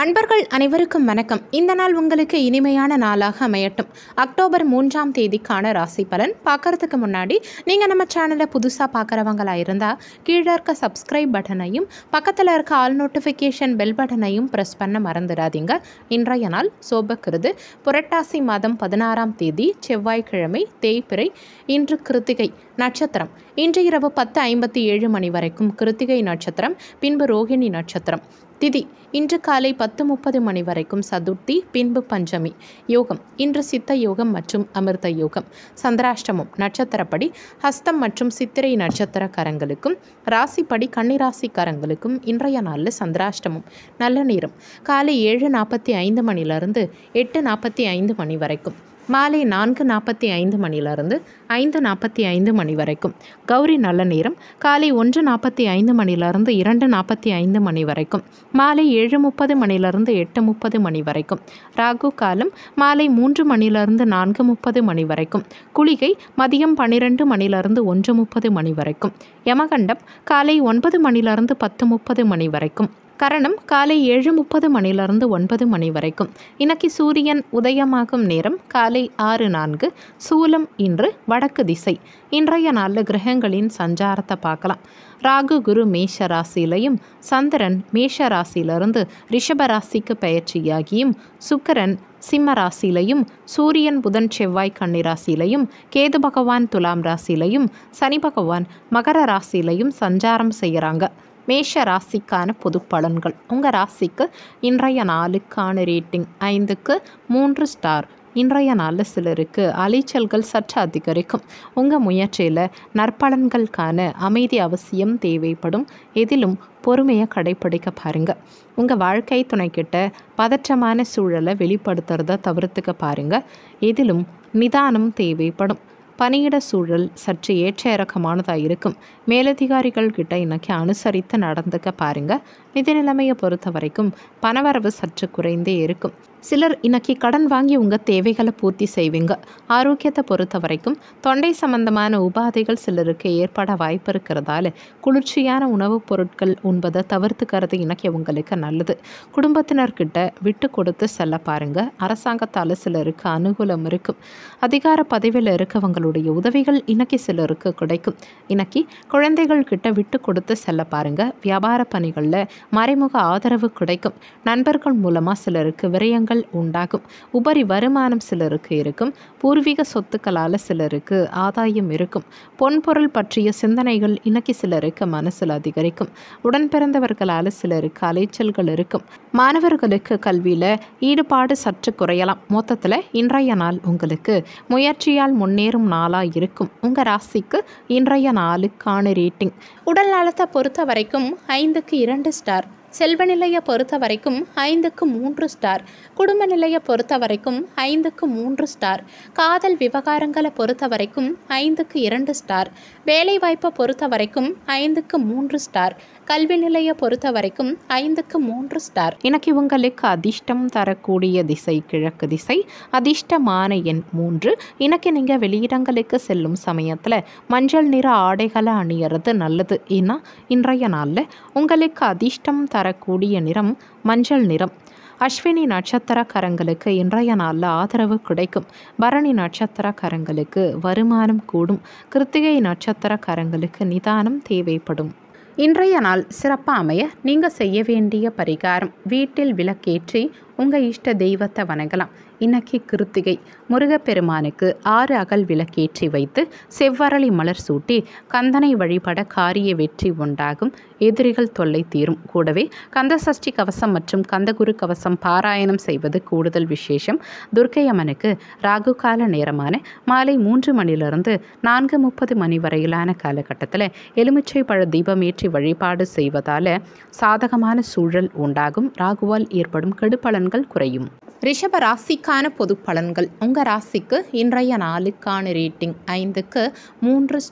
அன்பர்கள் அனைவருக்கும் வணக்கம் இந்த நாள் உங்களுக்கு இனிமையான நாளாக அமையட்டும் அக்டோபர் மூன்றாம் தேதிக்கான ராசி பலன் பார்க்கறதுக்கு முன்னாடி நீங்கள் நம்ம சேனலை புதுசாக பார்க்குறவங்களா இருந்தால் கீழே இருக்க சப்ஸ்கிரைப் பட்டனையும் பக்கத்தில் இருக்க ஆல் நோட்டிஃபிகேஷன் பெல் பட்டனையும் ப்ரெஸ் பண்ண மறந்துடாதீங்க இன்றைய நாள் சோபக்கிருது புரட்டாசி மாதம் பதினாறாம் தேதி செவ்வாய்க்கிழமை தேய்பிறை இன்று கிருத்திகை நட்சத்திரம் இன்று இரவு பத்து ஐம்பத்தி ஏழு மணி வரைக்கும் கிருத்திகை நட்சத்திரம் பின்பு ரோகிணி நட்சத்திரம் திதி இன்று காலை பத்து முப்பது மணி வரைக்கும் சதுர்த்தி பின்பு பஞ்சமி யோகம் இன்று சித்த யோகம் மற்றும் அமிர்த யோகம் சந்திராஷ்டமம் நட்சத்திரப்படி ஹஸ்தம் மற்றும் சித்திரை நட்சத்திரக்காரங்களுக்கும் ராசிப்படி கன்னிராசிக்காரங்களுக்கும் இன்றைய நாளில் சந்திராஷ்டமம் நல்ல நேரம் காலை ஏழு நாற்பத்தி ஐந்து மணிலிருந்து எட்டு நாற்பத்தி ஐந்து மணி வரைக்கும் மாலை நான்கு நாற்பத்தி ஐந்து மணிலிருந்து ஐந்து நாற்பத்தி ஐந்து மணி வரைக்கும் கௌரி நல்ல நேரம் காலை ஒன்று நாற்பத்தி ஐந்து மணிலிருந்து இரண்டு நாற்பத்தி ஐந்து மணி வரைக்கும் மாலை ஏழு முப்பது மணிலிருந்து எட்டு முப்பது மணி வரைக்கும் ராகு காலம் மாலை மூன்று மணிலிருந்து நான்கு முப்பது மணி வரைக்கும் குளிகை மதியம் பன்னிரெண்டு மணிலிருந்து ஒன்று முப்பது மணி வரைக்கும் யமகண்டம் காலை ஒன்பது மணிலிருந்து பத்து முப்பது மணி வரைக்கும் கரணம் காலை ஏழு முப்பது மணிலிருந்து ஒன்பது மணி வரைக்கும் இன்னைக்கு சூரியன் உதயமாகும் நேரம் காலை ஆறு நான்கு சூலம் இன்று வடக்கு திசை இன்றைய நாளில் கிரகங்களின் சஞ்சாரத்தை பார்க்கலாம் ராகு குரு மேஷ ராசியிலையும் சந்திரன் மேஷ ராசியிலிருந்து ரிஷப ராசிக்கு பயிற்சியாகியும் சுக்கிரன் சிம்ம ராசியிலையும் சூரியன் புதன் செவ்வாய் கன்னி ராசியிலையும் கேது பகவான் துலாம் ராசியிலையும் சனி பகவான் மகர ராசியிலையும் சஞ்சாரம் செய்கிறாங்க மேஷ ராசிக்கான பொது பலன்கள் உங்கள் ராசிக்கு இன்றைய நாளுக்கான ரேட்டிங் ஐந்துக்கு மூன்று ஸ்டார் இன்றைய நாளில் சிலருக்கு அலைச்சல்கள் சற்று அதிகரிக்கும் உங்கள் முயற்சியில் நற்பலன்களுக்கான அமைதி அவசியம் தேவைப்படும் எதிலும் பொறுமையை கடைப்பிடிக்க பாருங்கள் உங்கள் வாழ்க்கை துணைக்கிட்ட பதற்றமான சூழலை வெளிப்படுத்துறத தவிர்த்துக்க பாருங்கள் எதிலும் நிதானம் தேவைப்படும் பணியிட சூழல் சற்று ஏற்ற இறக்கமானதாக இருக்கும் மேலதிகாரிகள் கிட்ட இன்னைக்கு அனுசரித்து நடந்துக்க பாருங்க நிதி நிலைமையை பொறுத்த வரைக்கும் பணவரவு சற்று குறைந்தே இருக்கும் சிலர் இன்னைக்கு கடன் வாங்கி உங்கள் தேவைகளை பூர்த்தி செய்வீங்க ஆரோக்கியத்தை பொறுத்த வரைக்கும் தொண்டை சம்பந்தமான உபாதைகள் சிலருக்கு ஏற்பட வாய்ப்பு இருக்கிறதால குளிர்ச்சியான உணவுப் பொருட்கள் உண்பதை தவிர்த்துக்கிறது இன்னைக்கு உங்களுக்கு நல்லது குடும்பத்தினர்கிட்ட விட்டு கொடுத்து செல்ல பாருங்க அரசாங்கத்தால் சிலருக்கு அனுகூலம் இருக்கும் அதிகார பதவியில் இருக்கவங்களுடைய உதவிகள் இன்னைக்கு சிலருக்கு கிடைக்கும் இன்னைக்கு குழந்தைகள் கிட்ட விட்டு கொடுத்து செல்ல பாருங்க வியாபார பணிகளில் மறைமுக ஆதரவு கிடைக்கும் நண்பர்கள் மூலமாக சிலருக்கு விரயங்கள் உண்டாகும் உபரி வருமானம் சிலருக்கு இருக்கும் பூர்வீக சொத்துக்களால் சிலருக்கு ஆதாயம் இருக்கும் பொன்பொருள் பற்றிய சிந்தனைகள் இன்னைக்கு சிலருக்கு மனசில் அதிகரிக்கும் உடன் பிறந்தவர்களால் சிலருக்கு அலைச்சல்கள் இருக்கும் மாணவர்களுக்கு கல்வியில் ஈடுபாடு சற்று குறையலாம் மொத்தத்தில் இன்றைய நாள் உங்களுக்கு முயற்சியால் முன்னேறும் நாளாக இருக்கும் உங்கள் ராசிக்கு இன்றைய நாளுக்கான ரேட்டிங் உடல் நலத்தை பொறுத்த வரைக்கும் ஐந்துக்கு இரண்டு ஸ்டார் செல்வ நிலையை பொறுத்த வரைக்கும் ஐந்துக்கு மூன்று ஸ்டார் குடும்ப நிலையை பொறுத்த வரைக்கும் ஐந்துக்கு மூன்று ஸ்டார் காதல் விவகாரங்களை பொறுத்த வரைக்கும் ஐந்துக்கு இரண்டு ஸ்டார் வேலைவாய்ப்பை பொறுத்த வரைக்கும் ஐந்துக்கு மூன்று ஸ்டார் கல்வி நிலையை பொறுத்த வரைக்கும் ஐந்துக்கு மூன்று ஸ்டார் இன்னைக்கு உங்களுக்கு அதிர்ஷ்டம் தரக்கூடிய திசை கிழக்கு திசை அதிர்ஷ்டமான எண் மூன்று இன்னைக்கு நீங்கள் வெளியிடங்களுக்கு செல்லும் சமயத்தில் மஞ்சள் நிற ஆடைகளை அணியறது நல்லது ஏன்னா இன்றைய நாளில் உங்களுக்கு அதிர்ஷ்டம் தரக்கூடிய நிறம் மஞ்சள் நிறம் அஸ்வினி நட்சத்திரக்காரங்களுக்கு இன்றைய நாளில் ஆதரவு கிடைக்கும் பரணி நட்சத்திரக்காரங்களுக்கு வருமானம் கூடும் கிருத்திகை நட்சத்திரக்காரங்களுக்கு நிதானம் தேவைப்படும் இன்றைய நாள் சிறப்பாக அமைய நீங்கள் செய்ய வேண்டிய பரிகாரம் வீட்டில் விளக்கேற்றி உங்கள் இஷ்ட தெய்வத்தை வணங்கலாம் இன்னைக்கு கிருத்திகை முருகப்பெருமானுக்கு ஆறு அகல் விளக்கேற்றி வைத்து செவ்வரளி மலர் சூட்டி கந்தனை வழிபட காரிய வெற்றி உண்டாகும் எதிரிகள் தொல்லை தீரும் கூடவே கந்தசஷ்டி கவசம் மற்றும் கந்தகுரு கவசம் பாராயணம் செய்வது கூடுதல் விசேஷம் துர்க்கை அம்மனுக்கு ராகு கால நேரமான மாலை மூன்று மணிலிருந்து நான்கு முப்பது மணி வரையிலான காலகட்டத்தில் எலுமிச்சை பழ தீபம் ஏற்றி வழிபாடு செய்வதால் சாதகமான சூழல் உண்டாகும் ராகுவால் ஏற்படும் கெடுபலன்கள் குறையும் ரிஷப ராசிக்கான பொது பலன்கள் உங்கள் ராசிக்கு இன்றைய நாளுக்கான ரேட்டிங் ஐந்துக்கு மூன்று ஸ்டார்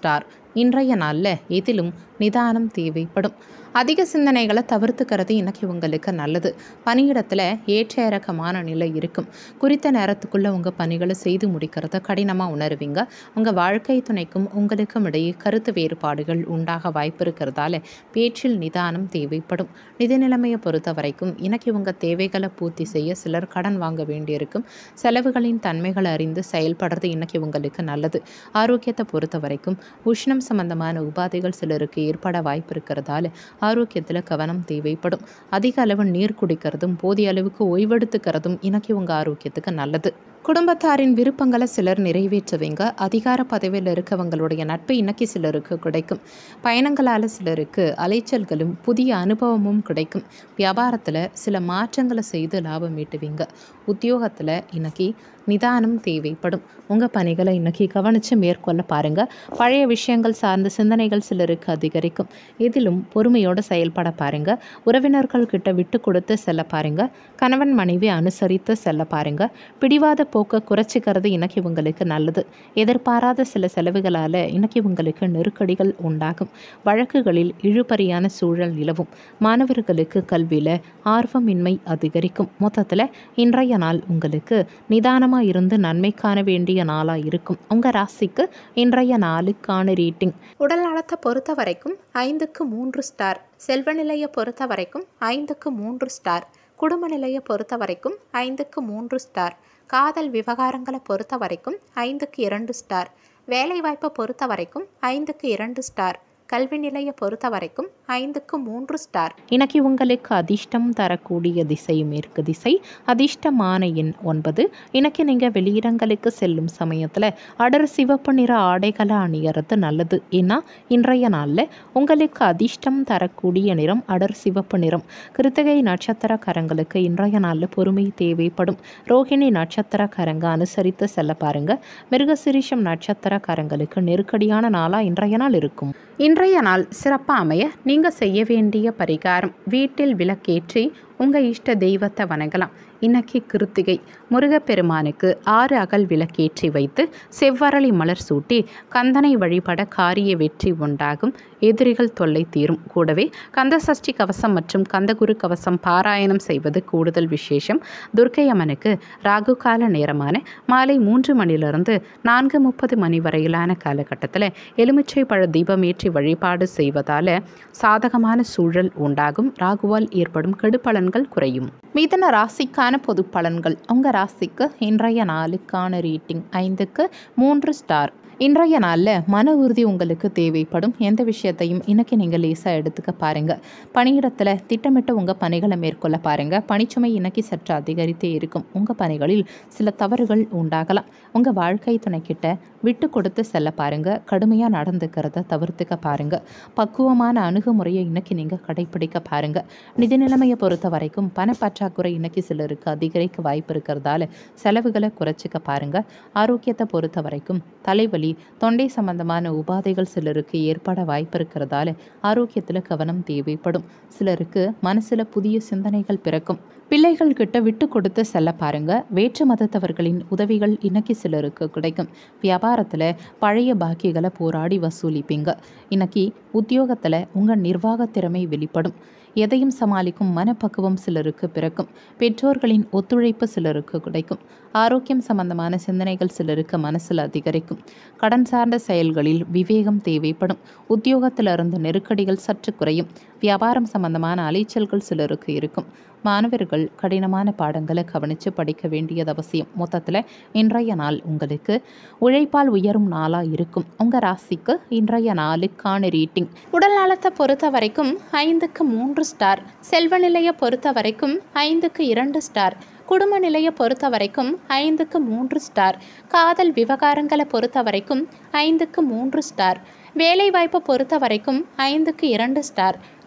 இன்றைய நாளில் எதிலும் நிதானம் தேவைப்படும் அதிக சிந்தனைகளை தவிர்த்துக்கிறது இன்னைக்கு உங்களுக்கு நல்லது பணியிடத்தில் ஏற்ற இறக்கமான நிலை இருக்கும் குறித்த நேரத்துக்குள்ளே உங்கள் பணிகளை செய்து முடிக்கிறத கடினமாக உணருவீங்க உங்கள் வாழ்க்கை துணைக்கும் உங்களுக்கும் இடையே கருத்து வேறுபாடுகள் உண்டாக வாய்ப்பு இருக்கிறதால பேச்சில் நிதானம் தேவைப்படும் நிதி நிலைமையை பொறுத்த வரைக்கும் இன்னைக்கு உங்கள் தேவைகளை பூர்த்தி செய்ய சிலர் கடன் வாங்க வேண்டியிருக்கும் செலவுகளின் தன்மைகளை அறிந்து செயல்படுறது இன்னைக்கு உங்களுக்கு நல்லது ஆரோக்கியத்தை பொறுத்த வரைக்கும் உஷ்ணம் சம்பந்தமான உபாதைகள் சிலருக்கு ஏற்பட வாய்ப்பு இருக்கிறதால ஆரோக்கியத்தில் கவனம் தேவைப்படும் அதிக அளவு நீர் குடிக்கிறதும் போதிய அளவுக்கு ஓய்வெடுத்துக்கிறதும் இன்னைக்கு உங்கள் ஆரோக்கியத்துக்கு நல்லது குடும்பத்தாரின் விருப்பங்களை சிலர் நிறைவேற்றுவீங்க அதிகார பதவியில் இருக்கவங்களுடைய நட்பு இன்னைக்கு சிலருக்கு கிடைக்கும் பயணங்களால் சிலருக்கு அலைச்சல்களும் புதிய அனுபவமும் கிடைக்கும் வியாபாரத்தில் சில மாற்றங்களை செய்து லாபம் ஈட்டுவீங்க உத்தியோகத்தில் இன்னைக்கு நிதானம் தேவைப்படும் உங்கள் பணிகளை இன்னைக்கு கவனித்து மேற்கொள்ள பாருங்கள் பழைய விஷயங்கள் சார்ந்த சிந்தனைகள் சிலருக்கு அதிகரிக்கும் இதிலும் பொறுமையோடு செயல்பட பாருங்கள் உறவினர்கள் கிட்ட விட்டு கொடுத்து செல்ல பாருங்க கணவன் மனைவி அனுசரித்து செல்ல பாருங்க பிடிவாத போக்கை குறைச்சிக்கிறது இன்னைக்கு உங்களுக்கு நல்லது எதிர்பாராத சில செலவுகளால் இன்னைக்கு உங்களுக்கு நெருக்கடிகள் உண்டாகும் வழக்குகளில் இழுபறியான சூழல் நிலவும் மாணவர்களுக்கு கல்வியில் ஆர்வமின்மை அதிகரிக்கும் மொத்தத்தில் இன்றைய நாள் உங்களுக்கு நிதானமாக இருந்து நன்மை காண வேண்டிய நாளாக இருக்கும் உங்கள் ராசிக்கு இன்றைய நாளுக்கான ரீட்டிங் உடல் நலத்தை பொறுத்த வரைக்கும் ஐந்துக்கு மூன்று ஸ்டார் செல்வ நிலையை பொறுத்த வரைக்கும் ஐந்துக்கு மூன்று ஸ்டார் குடும்ப நிலையை பொறுத்த வரைக்கும் ஐந்துக்கு மூன்று ஸ்டார் காதல் விவகாரங்களை பொறுத்த வரைக்கும் ஐந்துக்கு இரண்டு ஸ்டார் வேலைவாய்ப்பை பொறுத்த வரைக்கும் ஐந்துக்கு இரண்டு ஸ்டார் கல்வி நிலையை பொறுத்த வரைக்கும் ஐந்துக்கு மூன்று ஸ்டார் இன்னைக்கு உங்களுக்கு அதிர்ஷ்டம் தரக்கூடிய திசை மேற்கு திசை அதிர்ஷ்டமான எண் ஒன்பது இன்னைக்கு நீங்கள் வெளியிடங்களுக்கு செல்லும் சமயத்தில் அடர் சிவப்பு நிற ஆடைகளை அணியறது நல்லது ஏன்னா இன்றைய நாளில் உங்களுக்கு அதிர்ஷ்டம் தரக்கூடிய நிறம் அடர் சிவப்பு நிறம் கிருத்திகை நட்சத்திரக்காரங்களுக்கு இன்றைய நாளில் பொறுமை தேவைப்படும் ரோஹிணி நட்சத்திரக்காரங்க அனுசரித்து செல்ல பாருங்க மிருகசிரிஷம் நட்சத்திரக்காரங்களுக்கு நெருக்கடியான நாளாக இன்றைய நாள் இருக்கும் இன்றைய நாள் சிறப்பாக அமைய நீங்கள் செய்ய வேண்டிய பரிகாரம் வீட்டில் விளக்கேற்றி உங்கள் இஷ்ட தெய்வத்தை வணங்கலாம் இன்னைக்கு கிருத்திகை முருகப்பெருமானுக்கு ஆறு அகல் விளக்கேற்றி வைத்து செவ்வரளி மலர் சூட்டி கந்தனை வழிபட காரிய வெற்றி உண்டாகும் எதிரிகள் தொல்லை தீரும் கூடவே கந்தசஷ்டி கவசம் மற்றும் கந்தகுரு கவசம் பாராயணம் செய்வது கூடுதல் விசேஷம் துர்க்கை அம்மனுக்கு ராகு கால நேரமான மாலை மூன்று மணிலிருந்து நான்கு முப்பது மணி வரையிலான காலகட்டத்தில் எலுமிச்சை பழ தீபமேற்றி வழிபாடு செய்வதால் சாதகமான சூழல் உண்டாகும் ராகுவால் ஏற்படும் கெடுபலன்கள் குறையும் மிதன ராசிக்கான பொது பலன்கள் உங்கள் ராசிக்கு இன்றைய நாளுக்கான ரேட்டிங் ஐந்துக்கு மூன்று ஸ்டார் இன்றைய நாளில் மன உறுதி உங்களுக்கு தேவைப்படும் எந்த விஷயத்தையும் இன்னைக்கு நீங்கள் லேசாக எடுத்துக்க பாருங்கள் பணியிடத்தில் திட்டமிட்டு உங்கள் பணிகளை மேற்கொள்ள பாருங்கள் பணிச்சுமை இன்னைக்கு சற்று அதிகரித்தே இருக்கும் உங்கள் பணிகளில் சில தவறுகள் உண்டாகலாம் உங்கள் வாழ்க்கை துணைக்கிட்ட விட்டு கொடுத்து செல்ல பாருங்கள் கடுமையாக நடந்துக்கிறத தவிர்த்துக்க பாருங்கள் பக்குவமான அணுகுமுறையை இன்னைக்கு நீங்கள் கடைப்பிடிக்க பாருங்கள் நிதி நிலைமையை பொறுத்த வரைக்கும் பணப்பற்றாக்குறை இன்னைக்கு சிலருக்கு அதிகரிக்க வாய்ப்பு இருக்கிறதால செலவுகளை குறைச்சிக்க பாருங்கள் ஆரோக்கியத்தை பொறுத்த வரைக்கும் தலைவலி தொண்டை சம்பந்தமான உபாதைகள் சிலருக்கு ஏற்பட வாய்ப்பு இருக்கிறதால ஆரோக்கியத்தில் கவனம் தேவைப்படும் சிலருக்கு மனசில் புதிய சிந்தனைகள் பிறக்கும் பிள்ளைகள் கிட்ட விட்டு கொடுத்து செல்ல பாருங்க வேற்று மதத்தவர்களின் உதவிகள் இன்னைக்கு சிலருக்கு கிடைக்கும் வியாபாரத்தில் பழைய பாக்கிகளை போராடி வசூலிப்பீங்க இன்னைக்கு உத்தியோகத்தில் உங்கள் நிர்வாகத் திறமை வெளிப்படும் எதையும் சமாளிக்கும் மனப்பக்குவம் சிலருக்கு பிறக்கும் பெற்றோர்களின் ஒத்துழைப்பு சிலருக்கு கிடைக்கும் ஆரோக்கியம் சம்பந்தமான சிந்தனைகள் சிலருக்கு மனசில் அதிகரிக்கும் கடன் சார்ந்த செயல்களில் விவேகம் தேவைப்படும் உத்தியோகத்தில் இருந்த நெருக்கடிகள் சற்று குறையும் வியாபாரம் சம்பந்தமான அலைச்சல்கள் சிலருக்கு இருக்கும் மாணவர்கள் கடினமான பாடங்களை கவனித்து படிக்க வேண்டியது அவசியம் மொத்தத்தில் இன்றைய நாள் உங்களுக்கு உழைப்பால் உயரும் நாளாக இருக்கும் உங்கள் ராசிக்கு இன்றைய நாளுக்கான ரேட்டிங் உடல் நலத்தை பொறுத்த வரைக்கும் ஐந்துக்கு மூன்று ஸ்டார் செல்வ நிலையை பொறுத்த வரைக்கும் ஐந்துக்கு இரண்டு ஸ்டார் குடும்ப நிலையை பொறுத்த வரைக்கும் ஐந்துக்கு மூன்று ஸ்டார் காதல் விவகாரங்களை பொறுத்த வரைக்கும் ஐந்துக்கு மூன்று ஸ்டார் வேலைவாய்ப்பை பொறுத்த வரைக்கும் ஐந்துக்கு இரண்டு ஸ்டார்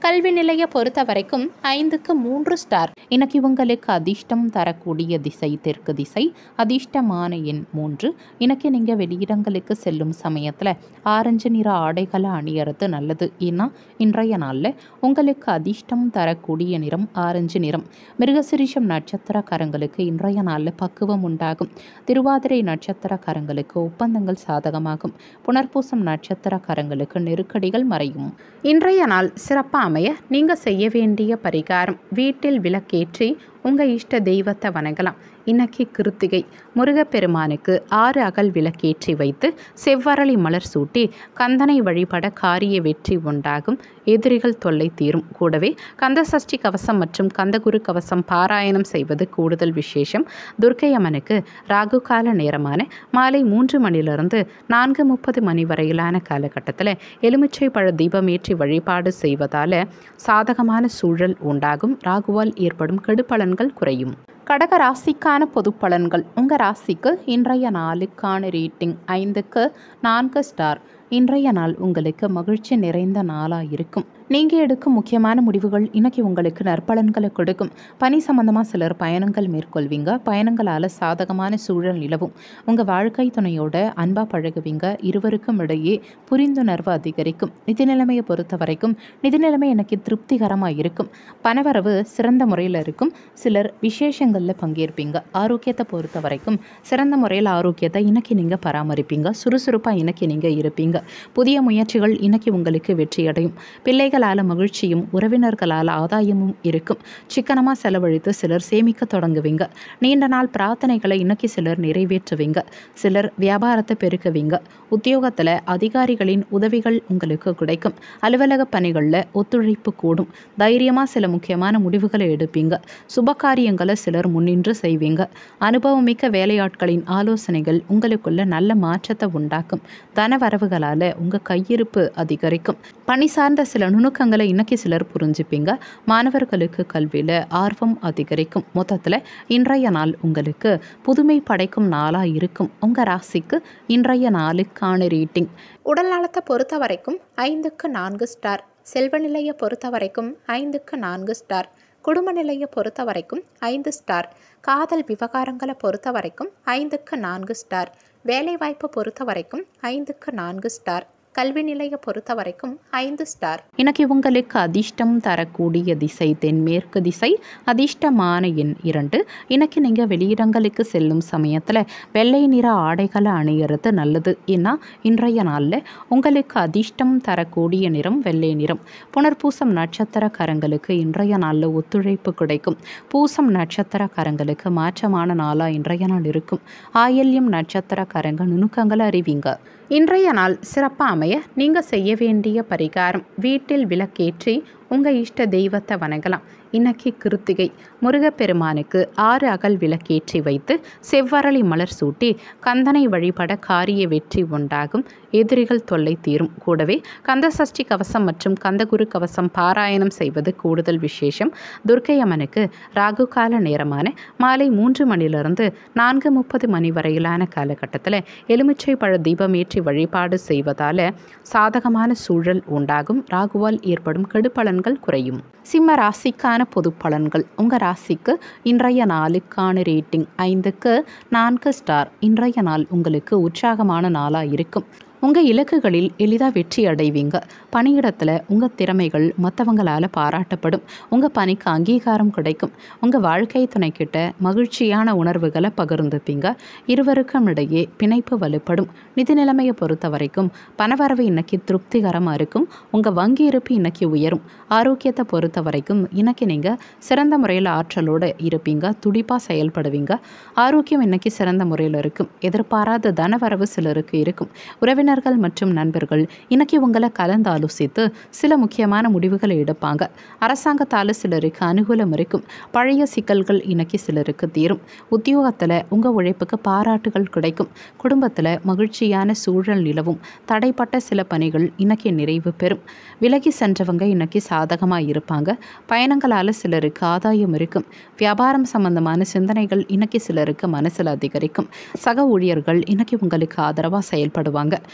கல்வி நிலையை பொறுத்த வரைக்கும் ஐந்துக்கு மூன்று ஸ்டார் இன்னைக்கு உங்களுக்கு அதிர்ஷ்டம் தரக்கூடிய திசை தெற்கு திசை அதிர்ஷ்டமான எண் மூன்று இன்னைக்கு நீங்கள் வெளியிடங்களுக்கு செல்லும் சமயத்தில் ஆரஞ்சு நிற ஆடைகளை அணியறது நல்லது ஏன்னா இன்றைய நாளில் உங்களுக்கு அதிர்ஷ்டம் தரக்கூடிய நிறம் ஆரஞ்சு நிறம் மிருகசிரிஷம் நட்சத்திரக்காரங்களுக்கு இன்றைய நாளில் பக்குவம் உண்டாகும் திருவாதிரை நட்சத்திரக்காரங்களுக்கு ஒப்பந்தங்கள் சாதகமாகும் புனர்பூசம் நட்சத்திரக்காரங்களுக்கு நெருக்கடிகள் மறையும் இன்றைய நாள் சிறப்பாக அமைய நீங்கள் செய்ய வேண்டிய பரிகாரம் வீட்டில் விளக்கேற்றி உங்கள் இஷ்ட தெய்வத்தை வணங்கலாம் இன்னைக்கு கிருத்திகை முருகப்பெருமானுக்கு ஆறு அகல் விளக்கேற்றி வைத்து செவ்வரளி மலர் சூட்டி கந்தனை வழிபட காரிய வெற்றி உண்டாகும் எதிரிகள் தொல்லை தீரும் கூடவே கந்தசஷ்டி கவசம் மற்றும் கந்தகுரு கவசம் பாராயணம் செய்வது கூடுதல் விசேஷம் துர்க்கை அம்மனுக்கு ராகு கால நேரமான மாலை மூன்று மணிலிருந்து நான்கு முப்பது மணி வரையிலான காலகட்டத்தில் எலுமிச்சை பழ தீபமேற்றி வழிபாடு செய்வதால் சாதகமான சூழல் உண்டாகும் ராகுவால் ஏற்படும் கெடுபலன்கள் குறையும் கடக ராசிக்கான பொது பலன்கள் உங்கள் ராசிக்கு இன்றைய நாளுக்கான ரேட்டிங் ஐந்துக்கு நான்கு ஸ்டார் இன்றைய நாள் உங்களுக்கு மகிழ்ச்சி நிறைந்த நாளாக இருக்கும் நீங்கள் எடுக்கும் முக்கியமான முடிவுகள் இன்னைக்கு உங்களுக்கு நற்பலன்களை கொடுக்கும் பணி சம்பந்தமாக சிலர் பயணங்கள் மேற்கொள்வீங்க பயணங்களால் சாதகமான சூழல் நிலவும் உங்கள் வாழ்க்கை துணையோட அன்பாக பழகுவீங்க இருவருக்கும் இடையே புரிந்துணர்வு அதிகரிக்கும் நிதி நிலைமையை பொறுத்த வரைக்கும் நிதி நிலைமை எனக்கு திருப்திகரமாக இருக்கும் பணவரவு சிறந்த முறையில் இருக்கும் சிலர் விசேஷங்களில் பங்கேற்பீங்க ஆரோக்கியத்தை பொறுத்த வரைக்கும் சிறந்த முறையில் ஆரோக்கியத்தை இன்னைக்கு நீங்கள் பராமரிப்பீங்க சுறுசுறுப்பாக இன்னைக்கு நீங்கள் இருப்பீங்க புதிய முயற்சிகள் இன்னைக்கு உங்களுக்கு வெற்றியடையும் பிள்ளைகளால் மகிழ்ச்சியும் உறவினர்களால் ஆதாயமும் இருக்கும் சிக்கனமாக செலவழித்து சிலர் சேமிக்க தொடங்குவீங்க நீண்ட நாள் பிரார்த்தனைகளை இன்னைக்கு சிலர் நிறைவேற்றுவீங்க சிலர் வியாபாரத்தை பெருக்குவீங்க உத்தியோகத்தில் அதிகாரிகளின் உதவிகள் உங்களுக்கு கிடைக்கும் அலுவலக பணிகளில் ஒத்துழைப்பு கூடும் தைரியமாக சில முக்கியமான முடிவுகளை எடுப்பீங்க சுபகாரியங்களை சிலர் முன்னின்று செய்வீங்க அனுபவமிக்க வேலையாட்களின் ஆலோசனைகள் உங்களுக்குள்ள நல்ல மாற்றத்தை உண்டாக்கும் தன வரவுகளால் உங்கள் கையிருப்பு அதிகரிக்கும் பணி சார்ந்த சில நுணுக்கங்களை இன்னைக்கு சிலர் புரிஞ்சுப்பீங்க மாணவர்களுக்கு கல்வியில் ஆர்வம் அதிகரிக்கும் மொத்தத்தில் இன்றைய நாள் உங்களுக்கு புதுமை படைக்கும் நாளாக இருக்கும் உங்கள் ராசிக்கு இன்றைய நாளுக்கான ரேட்டிங் உடல் நலத்தை பொறுத்த வரைக்கும் ஐந்துக்கு நான்கு ஸ்டார் செல்வ நிலையை பொறுத்த வரைக்கும் ஐந்துக்கு நான்கு ஸ்டார் குடும்ப நிலையை பொறுத்த வரைக்கும் ஐந்து ஸ்டார் காதல் விவகாரங்களை பொறுத்த வரைக்கும் ஐந்துக்கு நான்கு ஸ்டார் வேலைவாய்ப்பு பொறுத்த வரைக்கும் ஐந்துக்கு நான்கு ஸ்டார் கல்வி நிலையை பொறுத்த வரைக்கும் ஐந்து ஸ்டார் இன்னைக்கு உங்களுக்கு அதிர்ஷ்டம் தரக்கூடிய திசை தென்மேற்கு திசை அதிர்ஷ்டமான எண் இரண்டு இன்னைக்கு நீங்கள் வெளியிடங்களுக்கு செல்லும் சமயத்தில் வெள்ளை நிற ஆடைகளை அணியறது நல்லது ஏன்னா இன்றைய நாளில் உங்களுக்கு அதிர்ஷ்டம் தரக்கூடிய நிறம் வெள்ளை நிறம் புனர்பூசம் நட்சத்திரக்காரங்களுக்கு இன்றைய நாளில் ஒத்துழைப்பு கிடைக்கும் பூசம் நட்சத்திரக்காரங்களுக்கு மாற்றமான நாளாக இன்றைய நாள் இருக்கும் ஆயல்யம் நட்சத்திரக்காரங்க நுணுக்கங்களை அறிவிங்க இன்றைய நாள் சிறப்பாக அமைய நீங்கள் செய்ய வேண்டிய பரிகாரம் வீட்டில் விளக்கேற்றி உங்கள் இஷ்ட தெய்வத்தை வணங்கலாம் இன்னைக்கு கிருத்திகை முருகப்பெருமானுக்கு ஆறு அகல் விளக்கேற்றி வைத்து செவ்வரளி மலர் சூட்டி கந்தனை வழிபட காரிய வெற்றி உண்டாகும் எதிரிகள் தொல்லை தீரும் கூடவே கந்தசஷ்டி கவசம் மற்றும் கந்தகுரு கவசம் பாராயணம் செய்வது கூடுதல் விசேஷம் துர்க்கை அம்மனுக்கு ராகு கால நேரமான மாலை மூன்று மணிலிருந்து நான்கு முப்பது மணி வரையிலான காலகட்டத்தில் எலுமிச்சை பழ தீபமேற்றி வழிபாடு செய்வதால் சாதகமான சூழல் உண்டாகும் ராகுவால் ஏற்படும் கெடுபலன்கள் குறையும் சிம்ம ராசிக்கான பொது பலன்கள் உங்கள் ராசிக்கு இன்றைய நாளுக்கான ரேட்டிங் ஐந்துக்கு நான்கு ஸ்டார் இன்றைய நாள் உங்களுக்கு உற்சாகமான நாளாக இருக்கும் உங்கள் இலக்குகளில் எளிதாக வெற்றி அடைவீங்க பணியிடத்தில் உங்கள் திறமைகள் மற்றவங்களால் பாராட்டப்படும் உங்கள் பணிக்கு அங்கீகாரம் கிடைக்கும் உங்கள் வாழ்க்கை துணைக்கிட்ட மகிழ்ச்சியான உணர்வுகளை பகிர்ந்துப்பீங்க இருவருக்கும் இடையே பிணைப்பு வலுப்படும் நிதி நிலைமையை பொறுத்த வரைக்கும் பணவரவு இன்னைக்கு திருப்திகரமாக இருக்கும் உங்கள் வங்கி இருப்பு இன்னைக்கு உயரும் ஆரோக்கியத்தை பொறுத்த வரைக்கும் இன்னைக்கு நீங்கள் சிறந்த முறையில் ஆற்றலோடு இருப்பீங்க துடிப்பாக செயல்படுவீங்க ஆரோக்கியம் இன்னைக்கு சிறந்த முறையில் இருக்கும் எதிர்பாராத தனவரவு சிலருக்கு இருக்கும் உறவினர் உறவினர்கள் மற்றும் நண்பர்கள் இன்னைக்கு உங்களை கலந்து ஆலோசித்து சில முக்கியமான முடிவுகளை எடுப்பாங்க அரசாங்கத்தால் சிலருக்கு அனுகூலம் இருக்கும் பழைய சிக்கல்கள் இன்னைக்கு சிலருக்கு தீரும் உத்தியோகத்தில் உங்கள் உழைப்புக்கு பாராட்டுகள் கிடைக்கும் குடும்பத்தில் மகிழ்ச்சியான சூழல் நிலவும் தடைப்பட்ட சில பணிகள் இன்னைக்கு நிறைவு பெறும் விலகி சென்றவங்க இன்னைக்கு சாதகமாக இருப்பாங்க பயணங்களால் சிலருக்கு ஆதாயம் இருக்கும் வியாபாரம் சம்பந்தமான சிந்தனைகள் இன்னைக்கு சிலருக்கு மனசில் அதிகரிக்கும் சக ஊழியர்கள் இன்னைக்கு உங்களுக்கு ஆதரவாக செயல்படுவாங்க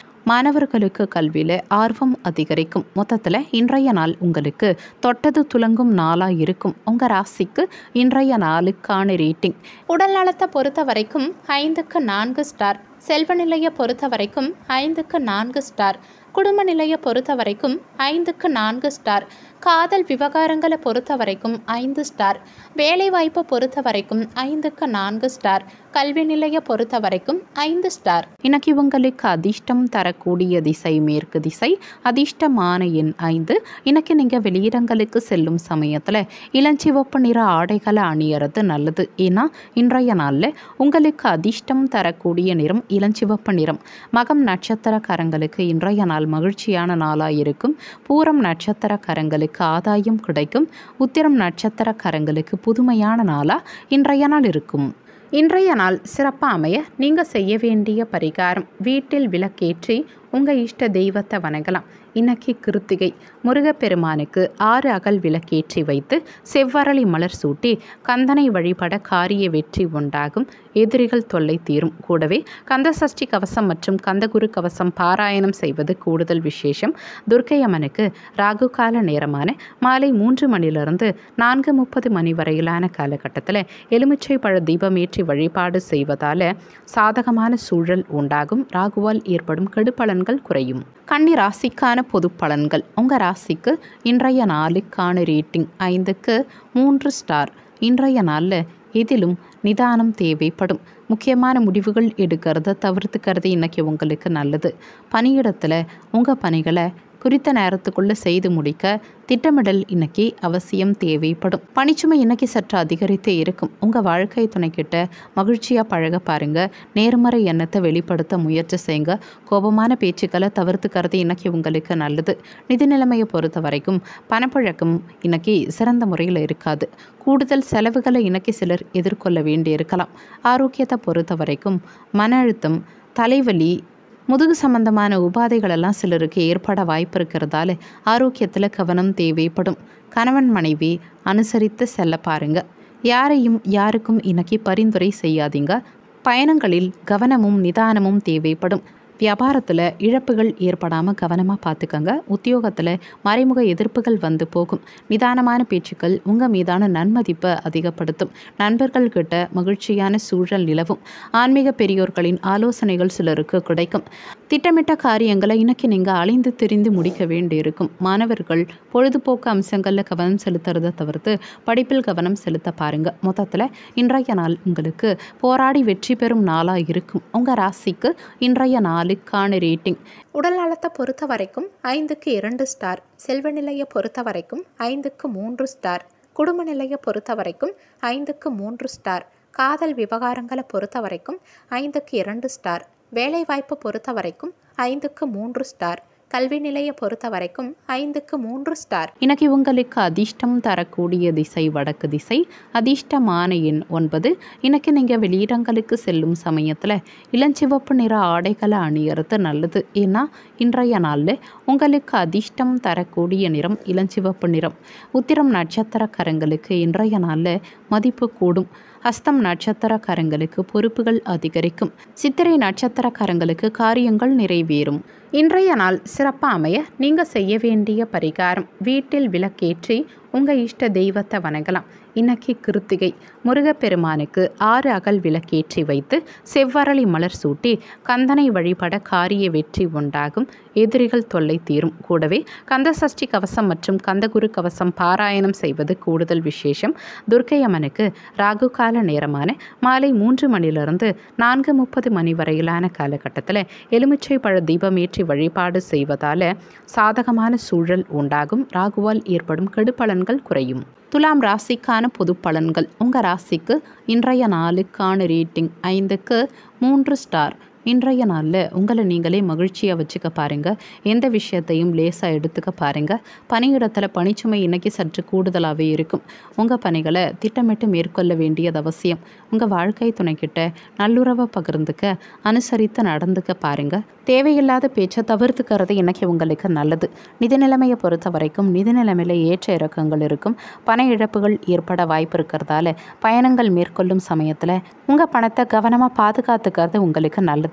மாணவர்களுக்கு கல்வியில் ஆர்வம் அதிகரிக்கும் மொத்தத்தில் இன்றைய நாள் உங்களுக்கு தொட்டது துலங்கும் நாளாக இருக்கும் உங்கள் ராசிக்கு இன்றைய நாளுக்கான ரேட்டிங் உடல் நலத்தை பொறுத்த வரைக்கும் ஐந்துக்கு நான்கு ஸ்டார் செல்வ நிலையை பொறுத்த வரைக்கும் ஐந்துக்கு நான்கு ஸ்டார் குடும்ப நிலையை பொறுத்த வரைக்கும் ஐந்துக்கு நான்கு ஸ்டார் காதல் விவகாரங்களை பொறுத்த வரைக்கும் ஐந்து ஸ்டார் வேலைவாய்ப்பை பொறுத்த வரைக்கும் ஐந்துக்கு நான்கு ஸ்டார் கல்வி நிலையை பொறுத்த வரைக்கும் ஐந்து ஸ்டார் இன்னைக்கு உங்களுக்கு அதிர்ஷ்டம் தரக்கூடிய திசை மேற்கு திசை அதிர்ஷ்டமான எண் ஐந்து இன்னைக்கு நீங்கள் வெளியிடங்களுக்கு செல்லும் சமயத்தில் இளஞ்சிவப்பு நிற ஆடைகளை அணியறது நல்லது ஏன்னா இன்றைய நாளில் உங்களுக்கு அதிர்ஷ்டம் தரக்கூடிய நிறம் இளஞ்சிவப்பு நிறம் மகம் நட்சத்திரக்காரங்களுக்கு இன்றைய நாள் மகிழ்ச்சியான நாளாக இருக்கும் பூரம் நட்சத்திரக்காரங்களுக்கு ஆதாயம் கிடைக்கும் உத்திரம் நட்சத்திரக்காரங்களுக்கு புதுமையான நாளாக இன்றைய நாள் இருக்கும் இன்றைய நாள் சிறப்பாக அமைய நீங்கள் செய்ய வேண்டிய பரிகாரம் வீட்டில் விளக்கேற்றி உங்கள் இஷ்ட தெய்வத்தை வணங்கலாம் இன்னைக்கு கிருத்திகை முருகப்பெருமானுக்கு ஆறு அகல் விளக்கேற்றி வைத்து செவ்வரளி மலர் சூட்டி கந்தனை வழிபட காரிய வெற்றி உண்டாகும் எதிரிகள் தொல்லை தீரும் கூடவே கந்தசஷ்டி கவசம் மற்றும் கந்தகுரு கவசம் பாராயணம் செய்வது கூடுதல் விசேஷம் துர்க்கை அம்மனுக்கு ராகு கால நேரமான மாலை மூன்று மணிலிருந்து நான்கு முப்பது மணி வரையிலான காலகட்டத்தில் எலுமிச்சை பழ தீபம் ஏற்றி வழிபாடு செய்வதால் சாதகமான சூழல் உண்டாகும் ராகுவால் ஏற்படும் கெடுபலன்கள் குறையும் கன்னி ராசிக்கான பொது பலன்கள் உங்கள் ராசிக்கு இன்றைய நாளுக்கான ரேட்டிங் ஐந்துக்கு மூன்று ஸ்டார் இன்றைய நாளில் எதிலும் நிதானம் தேவைப்படும் முக்கியமான முடிவுகள் எடுக்கிறத தவிர்த்துக்கிறது இன்றைக்கி உங்களுக்கு நல்லது பணியிடத்தில் உங்கள் பணிகளை குறித்த நேரத்துக்குள்ளே செய்து முடிக்க திட்டமிடல் இன்னைக்கு அவசியம் தேவைப்படும் பணிச்சுமை இன்னைக்கு சற்று அதிகரித்தே இருக்கும் உங்கள் வாழ்க்கை துணைக்கிட்ட மகிழ்ச்சியாக பழக பாருங்க நேர்மறை எண்ணத்தை வெளிப்படுத்த முயற்சி செய்யுங்க கோபமான பேச்சுக்களை தவிர்த்துக்கிறது இன்னைக்கு உங்களுக்கு நல்லது நிதி நிலைமையை பொறுத்த வரைக்கும் பணப்பழக்கம் இன்னைக்கு சிறந்த முறையில் இருக்காது கூடுதல் செலவுகளை இன்னைக்கு சிலர் எதிர்கொள்ள வேண்டியிருக்கலாம் ஆரோக்கியத்தை பொறுத்த வரைக்கும் மன அழுத்தம் தலைவலி முதுகு சம்பந்தமான உபாதைகள் எல்லாம் சிலருக்கு ஏற்பட வாய்ப்பு இருக்கிறதால ஆரோக்கியத்தில் கவனம் தேவைப்படும் கணவன் மனைவி அனுசரித்து செல்ல பாருங்க யாரையும் யாருக்கும் இன்னைக்கு பரிந்துரை செய்யாதீங்க பயணங்களில் கவனமும் நிதானமும் தேவைப்படும் வியாபாரத்தில் இழப்புகள் ஏற்படாமல் கவனமாக பார்த்துக்கங்க உத்தியோகத்தில் மறைமுக எதிர்ப்புகள் வந்து போகும் நிதானமான பேச்சுக்கள் உங்கள் மீதான நன்மதிப்பை அதிகப்படுத்தும் நண்பர்கள்கிட்ட மகிழ்ச்சியான சூழல் நிலவும் ஆன்மீக பெரியோர்களின் ஆலோசனைகள் சிலருக்கு கிடைக்கும் திட்டமிட்ட காரியங்களை இன்னைக்கு நீங்கள் அலைந்து திரிந்து முடிக்க வேண்டியிருக்கும் மாணவர்கள் பொழுதுபோக்கு அம்சங்களில் கவனம் செலுத்துறதை தவிர்த்து படிப்பில் கவனம் செலுத்த பாருங்க மொத்தத்தில் இன்றைய நாள் உங்களுக்கு போராடி வெற்றி பெறும் நாளாக இருக்கும் உங்கள் ராசிக்கு இன்றைய நாளுக்கான ரேட்டிங் உடல் நலத்தை பொறுத்த வரைக்கும் ஐந்துக்கு இரண்டு ஸ்டார் செல்வ நிலையை பொறுத்த வரைக்கும் ஐந்துக்கு மூன்று ஸ்டார் குடும்ப நிலையை பொறுத்த வரைக்கும் ஐந்துக்கு மூன்று ஸ்டார் காதல் விவகாரங்களை பொறுத்த வரைக்கும் ஐந்துக்கு இரண்டு ஸ்டார் வேலைவாய்ப்பு பொறுத்த வரைக்கும் ஐந்துக்கு மூன்று ஸ்டார் கல்வி நிலையை பொறுத்த வரைக்கும் ஐந்துக்கு மூன்று ஸ்டார் இன்னைக்கு உங்களுக்கு அதிர்ஷ்டம் தரக்கூடிய திசை வடக்கு திசை அதிர்ஷ்டமான எண் ஒன்பது இன்னைக்கு நீங்கள் வெளியிடங்களுக்கு செல்லும் சமயத்தில் இளஞ்சிவப்பு நிற ஆடைகளை அணியறது நல்லது ஏன்னா இன்றைய நாளில் உங்களுக்கு அதிர்ஷ்டம் தரக்கூடிய நிறம் இளஞ்சிவப்பு நிறம் உத்திரம் நட்சத்திரக்காரங்களுக்கு இன்றைய நாளில் மதிப்பு கூடும் ஹஸ்தம் நட்சத்திரக்காரங்களுக்கு பொறுப்புகள் அதிகரிக்கும் சித்திரை நட்சத்திரக்காரங்களுக்கு காரியங்கள் நிறைவேறும் இன்றைய நாள் சிறப்பாக அமைய நீங்கள் செய்ய வேண்டிய பரிகாரம் வீட்டில் விளக்கேற்றி உங்கள் இஷ்ட தெய்வத்தை வணங்கலாம் இன்னைக்கு கிருத்திகை முருகப்பெருமானுக்கு ஆறு அகல் விளக்கேற்றி வைத்து செவ்வரளி மலர் சூட்டி கந்தனை வழிபட காரிய வெற்றி உண்டாகும் எதிரிகள் தொல்லை தீரும் கூடவே கந்தசஷ்டி கவசம் மற்றும் கந்தகுரு கவசம் பாராயணம் செய்வது கூடுதல் விசேஷம் துர்க்கை அம்மனுக்கு ராகு கால நேரமான மாலை மூன்று மணிலிருந்து நான்கு முப்பது மணி வரையிலான காலகட்டத்தில் எலுமிச்சை பழ தீபம் ஏற்றி வழிபாடு செய்வதால் சாதகமான சூழல் உண்டாகும் ராகுவால் ஏற்படும் கெடுபலன்கள் குறையும் துலாம் ராசிக்கான பொது பலன்கள் உங்கள் ராசிக்கு இன்றைய நாளுக்கான ரேட்டிங் ஐந்துக்கு மூன்று ஸ்டார் இன்றைய நாளில் உங்களை நீங்களே மகிழ்ச்சியாக வச்சுக்க பாருங்கள் எந்த விஷயத்தையும் லேசாக எடுத்துக்க பாருங்கள் பணியிடத்தில் பணிச்சுமை இன்னைக்கு சற்று கூடுதலாகவே இருக்கும் உங்கள் பணிகளை திட்டமிட்டு மேற்கொள்ள வேண்டியது அவசியம் உங்கள் வாழ்க்கை துணைக்கிட்ட நல்லுறவை பகிர்ந்துக்க அனுசரித்து நடந்துக்க பாருங்கள் தேவையில்லாத பேச்சை தவிர்த்துக்கிறது இன்னைக்கு உங்களுக்கு நல்லது நிதி நிலைமையை பொறுத்த வரைக்கும் நிதி நிலைமையில் ஏற்ற இறக்கங்கள் இருக்கும் பண இழப்புகள் ஏற்பட வாய்ப்பு இருக்கிறதால பயணங்கள் மேற்கொள்ளும் சமயத்தில் உங்கள் பணத்தை கவனமாக பாதுகாத்துக்கிறது உங்களுக்கு நல்லது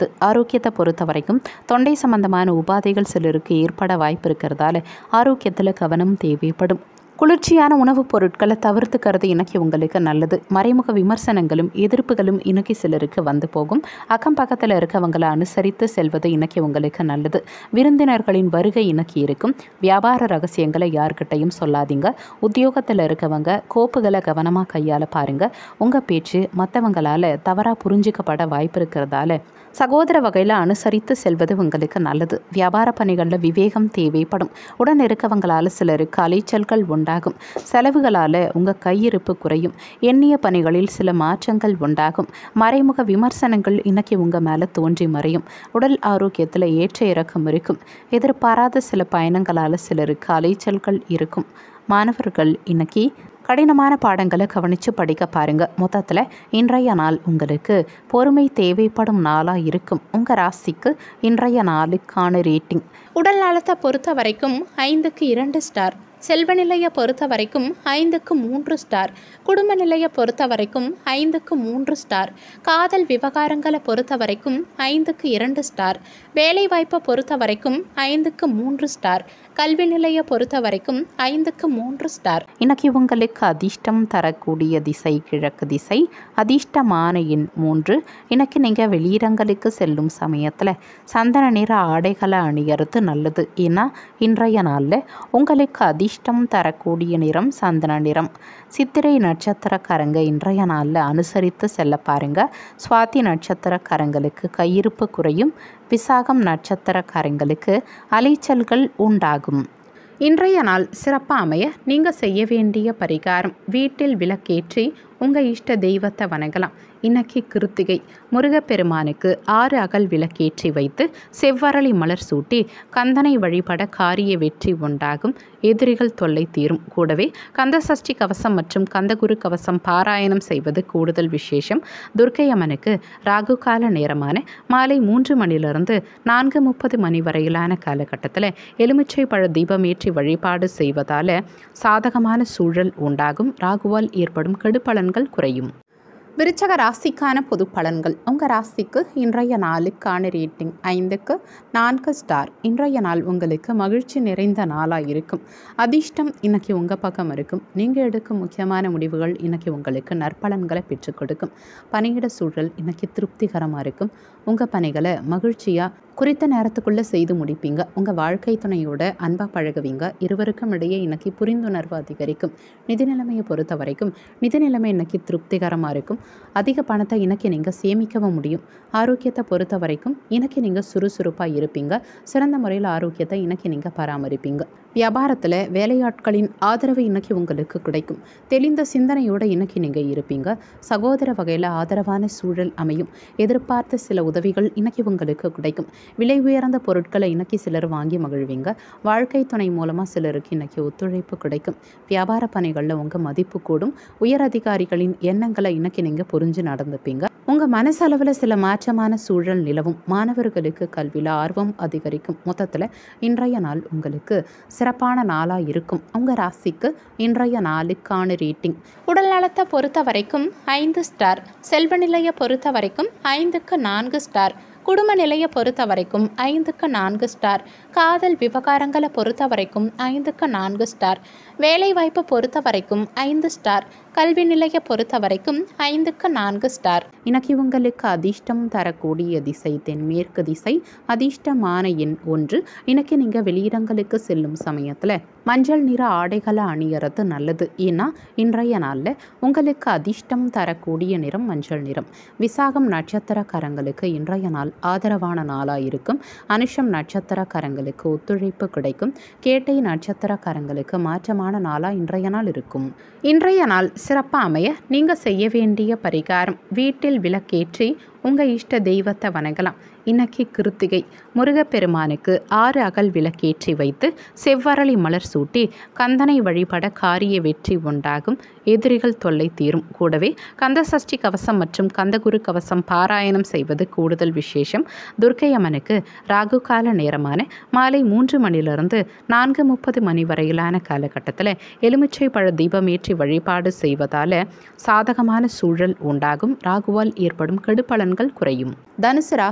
நல்லது ஆரோக்கியத்தை பொறுத்த வரைக்கும் தொண்டை சம்பந்தமான உபாதைகள் சிலருக்கு ஏற்பட வாய்ப்பு இருக்கிறதால ஆரோக்கியத்தில் கவனம் தேவைப்படும் குளிர்ச்சியான உணவுப் பொருட்களை தவிர்த்துக்கிறது இன்னைக்கு உங்களுக்கு நல்லது மறைமுக விமர்சனங்களும் எதிர்ப்புகளும் இன்னைக்கு சிலருக்கு வந்து போகும் அக்கம் பக்கத்தில் இருக்கவங்களை அனுசரித்து செல்வது இன்னைக்கு உங்களுக்கு நல்லது விருந்தினர்களின் வருகை இன்னைக்கு இருக்கும் வியாபார ரகசியங்களை யார்கிட்டையும் சொல்லாதீங்க உத்தியோகத்தில் இருக்கவங்க கோப்புகளை கவனமாக கையாள பாருங்க உங்கள் பேச்சு மற்றவங்களால் தவறாக புரிஞ்சிக்கப்பட வாய்ப்பு இருக்கிறதால சகோதர வகையில் அனுசரித்து செல்வது உங்களுக்கு நல்லது வியாபார பணிகளில் விவேகம் தேவைப்படும் உடன் இருக்கவங்களால் சிலருக்கு அலைச்சல்கள் உண்டாகும் செலவுகளால் உங்கள் கையிருப்பு குறையும் எண்ணிய பணிகளில் சில மாற்றங்கள் உண்டாகும் மறைமுக விமர்சனங்கள் இன்னைக்கு உங்கள் மேலே தோன்றி மறையும் உடல் ஆரோக்கியத்தில் ஏற்ற இறக்கம் இருக்கும் எதிர்பாராத சில பயணங்களால் சிலருக்கு அலைச்சல்கள் இருக்கும் மாணவர்கள் இன்னைக்கு கடினமான பாடங்களை கவனித்து படிக்க பாருங்க மொத்தத்தில் இன்றைய நாள் உங்களுக்கு பொறுமை தேவைப்படும் நாளாக இருக்கும் உங்கள் ராசிக்கு இன்றைய நாளுக்கான ரேட்டிங் உடல் நலத்தை பொறுத்த வரைக்கும் ஐந்துக்கு இரண்டு ஸ்டார் செல்வ நிலையை பொறுத்த வரைக்கும் ஐந்துக்கு மூன்று ஸ்டார் குடும்ப நிலையை பொறுத்த வரைக்கும் ஐந்துக்கு மூன்று ஸ்டார் காதல் விவகாரங்களை பொறுத்த வரைக்கும் ஐந்துக்கு இரண்டு ஸ்டார் வேலைவாய்ப்பை பொறுத்த வரைக்கும் ஐந்துக்கு மூன்று ஸ்டார் கல்வி நிலையை பொறுத்த வரைக்கும் ஐந்துக்கு மூன்று ஸ்டார் இன்னைக்கு உங்களுக்கு அதிர்ஷ்டம் தரக்கூடிய திசை கிழக்கு திசை அதிர்ஷ்டமான எண் மூன்று இன்னைக்கு நீங்கள் வெளியிடங்களுக்கு செல்லும் சமயத்தில் சந்தன நிற ஆடைகளை அணியறது நல்லது ஏன்னா இன்றைய நாளில் உங்களுக்கு அதிர்ஷ்டம் தரக்கூடிய நிறம் சந்தன நிறம் சித்திரை நட்சத்திரக்காரங்க இன்றைய நாளில் அனுசரித்து செல்ல பாருங்க சுவாதி நட்சத்திரக்காரங்களுக்கு கையிருப்பு குறையும் விசாகம் நட்சத்திரக்காரங்களுக்கு அலைச்சல்கள் உண்டாகும் இன்றைய நாள் சிறப்பாக அமைய நீங்கள் செய்ய வேண்டிய பரிகாரம் வீட்டில் விளக்கேற்றி உங்கள் இஷ்ட தெய்வத்தை வணங்கலாம் இன்னைக்கு கிருத்திகை முருகப்பெருமானுக்கு ஆறு அகல் விளக்கேற்றி வைத்து செவ்வரளி மலர் சூட்டி கந்தனை வழிபட காரிய வெற்றி உண்டாகும் எதிரிகள் தொல்லை தீரும் கூடவே கந்தசஷ்டி கவசம் மற்றும் கந்தகுரு கவசம் பாராயணம் செய்வது கூடுதல் விசேஷம் துர்க்கை அம்மனுக்கு ராகு கால நேரமான மாலை மூன்று மணிலிருந்து நான்கு முப்பது மணி வரையிலான காலகட்டத்தில் எலுமிச்சை பழ தீபம் ஏற்றி வழிபாடு செய்வதால் சாதகமான சூழல் உண்டாகும் ராகுவால் ஏற்படும் கெடுபலன்கள் குறையும் விருச்சக ராசிக்கான பொது பலன்கள் உங்கள் ராசிக்கு இன்றைய நாளுக்கான ரேட்டிங் ஐந்துக்கு நான்கு ஸ்டார் இன்றைய நாள் உங்களுக்கு மகிழ்ச்சி நிறைந்த நாளாக இருக்கும் அதிர்ஷ்டம் இன்னைக்கு உங்கள் பக்கம் இருக்கும் நீங்கள் எடுக்கும் முக்கியமான முடிவுகள் இன்னைக்கு உங்களுக்கு நற்பலன்களை பெற்றுக் கொடுக்கும் பணியிட சூழல் இன்னைக்கு திருப்திகரமாக இருக்கும் உங்கள் பணிகளை மகிழ்ச்சியாக குறித்த நேரத்துக்குள்ளே செய்து முடிப்பீங்க உங்கள் வாழ்க்கை துணையோட அன்பாக பழகுவீங்க இருவருக்கும் இடையே இன்னைக்கு புரிந்துணர்வு அதிகரிக்கும் நிதி நிலைமையை பொறுத்த வரைக்கும் நிதி நிலைமை இன்னைக்கு திருப்திகரமாக இருக்கும் அதிக பணத்தை இன்னைக்கு நீங்கள் சேமிக்கவும் முடியும் ஆரோக்கியத்தை பொறுத்த வரைக்கும் இன்னைக்கு நீங்கள் சுறுசுறுப்பாக இருப்பீங்க சிறந்த முறையில் ஆரோக்கியத்தை இன்னைக்கு நீங்கள் பராமரிப்பீங்க வியாபாரத்தில் வேலையாட்களின் ஆதரவு இன்னைக்கு உங்களுக்கு கிடைக்கும் தெளிந்த சிந்தனையோடு இன்னைக்கு நீங்கள் இருப்பீங்க சகோதர வகையில் ஆதரவான சூழல் அமையும் எதிர்பார்த்த சில உதவிகள் இன்னைக்கு உங்களுக்கு கிடைக்கும் விலை உயர்ந்த பொருட்களை இன்னைக்கு சிலர் வாங்கி மகிழ்வீங்க வாழ்க்கை துணை மூலமாக சிலருக்கு இன்னைக்கு ஒத்துழைப்பு கிடைக்கும் வியாபார பணிகளில் உங்கள் மதிப்பு கூடும் உயர் அதிகாரிகளின் எண்ணங்களை இன்னைக்கு நீங்கள் புரிஞ்சு நடந்துப்பீங்க உங்கள் மனசளவில் சில மாற்றமான சூழல் நிலவும் மாணவர்களுக்கு கல்வியில் ஆர்வம் அதிகரிக்கும் மொத்தத்தில் இன்றைய நாள் உங்களுக்கு சிறப்பான நாளாக இருக்கும் உங்கள் ராசிக்கு இன்றைய நாளுக்கான ரேட்டிங் உடல் நலத்தை பொறுத்த வரைக்கும் ஐந்து ஸ்டார் செல்வ நிலையை பொறுத்த வரைக்கும் ஐந்துக்கு நான்கு ஸ்டார் குடும்ப நிலையை பொறுத்த வரைக்கும் ஐந்துக்கு நான்கு ஸ்டார் காதல் விவகாரங்களை பொறுத்த வரைக்கும் ஐந்துக்கு நான்கு ஸ்டார் வேலைவாய்ப்பு பொறுத்த வரைக்கும் ஐந்து ஸ்டார் கல்வி நிலையை பொறுத்த வரைக்கும் ஐந்துக்கு நான்கு ஸ்டார் இன்னைக்கு உங்களுக்கு அதிர்ஷ்டம் தரக்கூடிய திசை தென்மேற்கு திசை அதிர்ஷ்டமான எண் ஒன்று இன்னைக்கு நீங்கள் வெளியிடங்களுக்கு செல்லும் சமயத்தில் மஞ்சள் நிற ஆடைகளை அணியறது நல்லது ஏன்னா இன்றைய நாளில் உங்களுக்கு அதிர்ஷ்டம் தரக்கூடிய நிறம் மஞ்சள் நிறம் விசாகம் நட்சத்திரக்காரங்களுக்கு இன்றைய நாள் ஆதரவான நாளாக இருக்கும் அனுஷம் நட்சத்திரக்காரங்களுக்கு ஒத்துழைப்பு கிடைக்கும் கேட்டை நட்சத்திரக்காரங்களுக்கு மாற்றமான நாளாக இன்றைய நாள் இருக்கும் இன்றைய நாள் சிறப்பாக அமைய நீங்கள் செய்ய வேண்டிய பரிகாரம் வீட்டில் விளக்கேற்றி உங்கள் இஷ்ட தெய்வத்தை வணங்கலாம் இன்னைக்கு கிருத்திகை முருகப்பெருமானுக்கு ஆறு அகல் விளக்கேற்றி வைத்து செவ்வரளி மலர் சூட்டி கந்தனை வழிபட காரிய வெற்றி உண்டாகும் எதிரிகள் தொல்லை தீரும் கூடவே கந்தசஷ்டி கவசம் மற்றும் கந்தகுரு கவசம் பாராயணம் செய்வது கூடுதல் விசேஷம் துர்க்கை அம்மனுக்கு ராகு கால நேரமான மாலை மூன்று மணிலிருந்து நான்கு முப்பது மணி வரையிலான காலகட்டத்தில் எலுமிச்சை பழ தீபமேற்றி வழிபாடு செய்வதால் சாதகமான சூழல் உண்டாகும் ராகுவால் ஏற்படும் கெடுபலன்கள் குறையும் தனுசு ராசிக்கான